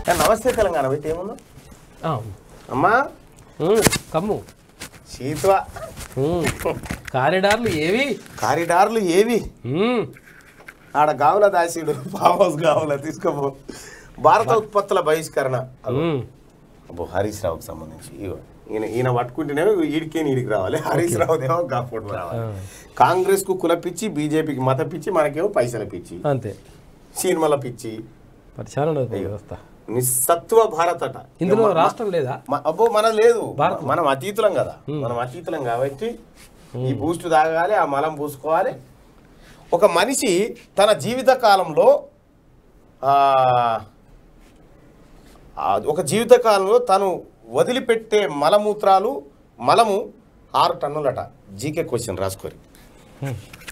ఏ, నమస్తే తెలంగాణ పెట్టి ఏముందా ఆ, అమ్మా ఉమ్, కమ్ము శీతవా ఉమ్, కారిడార్లు ఏవి కారిడార్లు ఏవి ఉమ్, ఆడ గావుల దాసిడు ఫామ్ హౌస్ గావుల తీసుకోపో భారత ఉత్పత్తుల బహిష్కరణ ఉమ్, అబ్బో హరీష్ రావుకి సంబంధించి ఇగో ఈయన ఈయన పట్టుకుంటేనేమో ఈడికే ఈడికి రావాలి హరీష్ రావుదేమో గాఫోట్ రావాలి ఆ, కాంగ్రెస్ కు కుల పిచ్చి బీజేపీకి మత పిచ్చి మనకేమో పైసల పిచ్చి అంతే సినిమాల పిచ్చి మరి చాలా ఉండదు వ్యవస్థ నిస్సత్వ భారత్ అట ఇందులో ఇక మ- రాష్ట్రం లేదా మ- అబ్బో మనం లేదు భారత్ మనం అతీతులం కదా మనం అతీతులం కాబట్టి ఈ బూస్ట్ తాగాలి ఆ మలం పూసుకోవాలి ఒక మనిషి తన జీవిత కాలంలో ఆ, ఆ, ఒక జీవిత కాలంలో తను వదిలిపెట్టే మలమూత్రాలు మలము ఆరు టన్నులట జీకే క్వశ్చన్ రాసుకోరి ఉమ్,